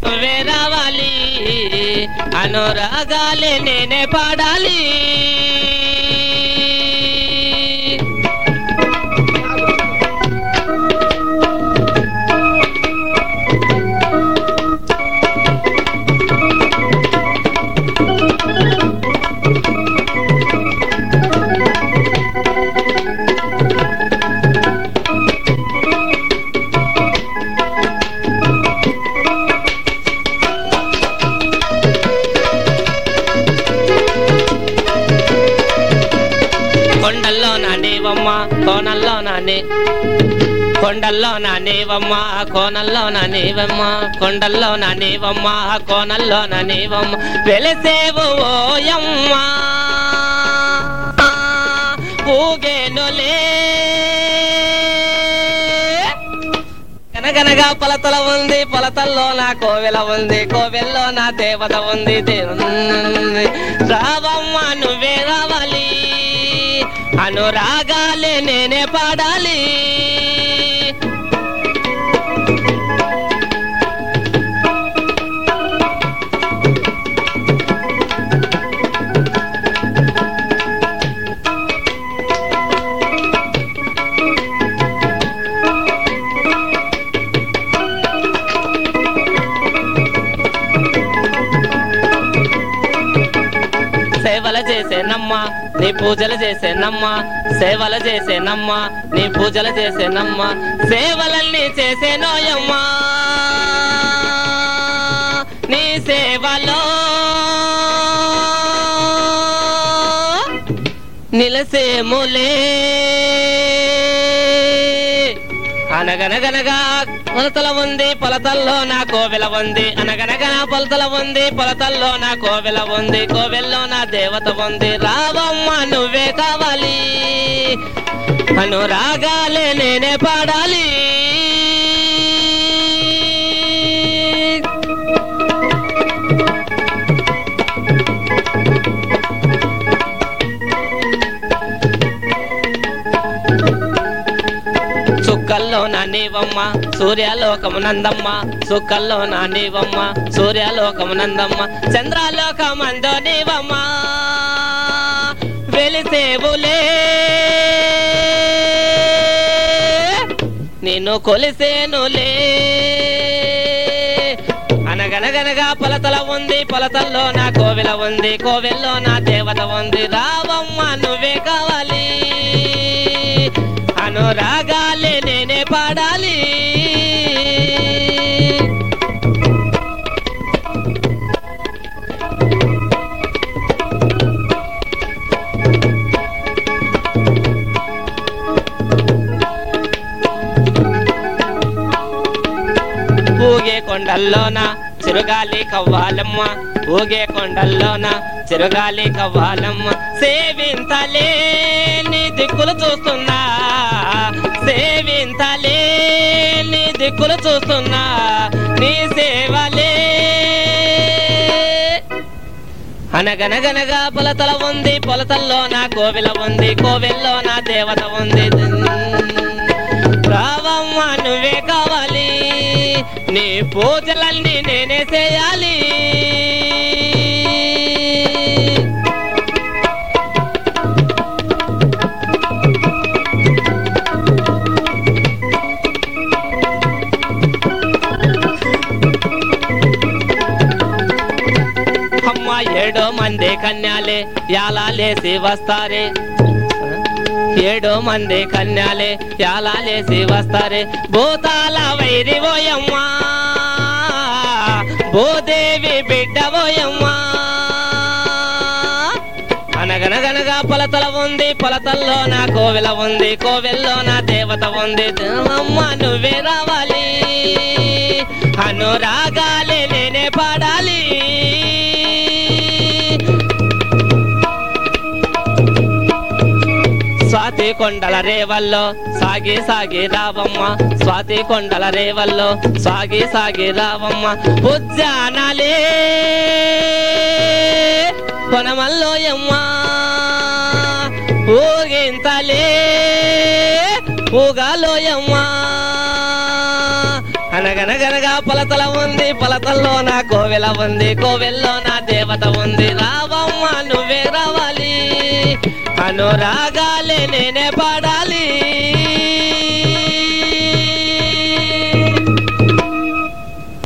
నువ్వే రావాలి అనురాగాలే నేనే పాడాలి కొండల్లో నా నీవమ్మ కోనల్లో నా నీ కొండల్లో నా నీవమ్మ కోనల్లో నా నీవమ్మ కొండల్లో నా నీవమ్మ కోనల్లో నా నీవమ్మ వెలిసేవు ఓయమ్మ ఊగేనులే కనగనగా పొలతల ఉంది పొలతల్లో నా కోవెల ఉంది కోవెల్లో నా దేవత ఉంది దేవుంది రావమ్మ నువ్వే రావాలి అనురాగాలే నేనే పాడాలి సేవలు చేసేనమ్మ నీ పూజలు చేసేనమ్మ సేవలు చేసేనమ్మ నీ పూజలు చేసేనమ్మ సేవలన్నీ చేసేనోయమ్మా నీ సేవలో నిలసేములే అనగనగనగా పొలతల ఉంది పొలతల్లో నా కోవెల ఉంది అనగనగన పొలతల ఉంది పొలతల్లో నా కోవెల ఉంది కోవెల్లో నా దేవత ఉంది రావమ్మ నువ్వే కావాలి అనురాగాలే నేనే పాడాలి చుక్కల్లో నా నీవమ్మ సూర్యలోకము నందమ్మ చుక్కల్లో నా నీవమ్మ సూర్యలోకము నందమ్మ చంద్రలోకమందో నీవమ్మ వెలిసేవులే నిన్ను కొలిసేనులే అనగనగనగా పొలతల ఉంది పొలతల్లో నా కోవెల ఉంది కోవెల్లో నా దేవత ఉంది రావమ్మ నువ్వే కావాలి అనురాగాలే నేనే పాడాలి ఊగే కొండల్లోన చిరుగాలి కవ్వాలమ్మ ఊగే కొండల్లోన చిరుగాలి కవ్వాలమ్మ సేవింతలే నీ దిక్కులు చూస్తున్నా సేవింతలే నీ దిక్కులు చూస్తున్నా నీ సేవలే అనగనగనగా పొలతల ఉంది పొలతల్లో నా కోవెల ఉంది కోవెల్లో నా దేవత ఉంది రావమ్మ నువ్వే కావాలి నీ పూజలన్నీ నేనే చేయాలి అమ్మ ఏడో మంది కన్యాలే యాలాలేసి వస్తారే ఏడో మంది కన్యాలే యాలాలేసి వస్తారే భూతాల వైరి ఓయమ్మా భూదేవి బిడ్డ ఓయమ్మా అనగనగనగా పొలతల ఉంది పొలతల్లో నా కోవెల ఉంది కోవెల్లో నా దేవత ఉంది అమ్మ నువ్వే రావాలి అనురాగాలే నేనే పాడాలి స్వాతి కొండల రేవల్లో సాగి సాగి రావమ్మ స్వాతి కొండల రేవల్లో సాగి సాగి రావమ్మ ఉద్యానాలే కొనమల్లోయమ్మ ఊగింతలే ఊగాలోయమ్మ అనగనగనగా పొలతల ఉంది పొలతల్లో నా కోవెల ఉంది కోవెల్లో నా దేవత ఉంది రావమ్మ నువ్వే రావాలి అనురాగాలే నేనే పాడాలి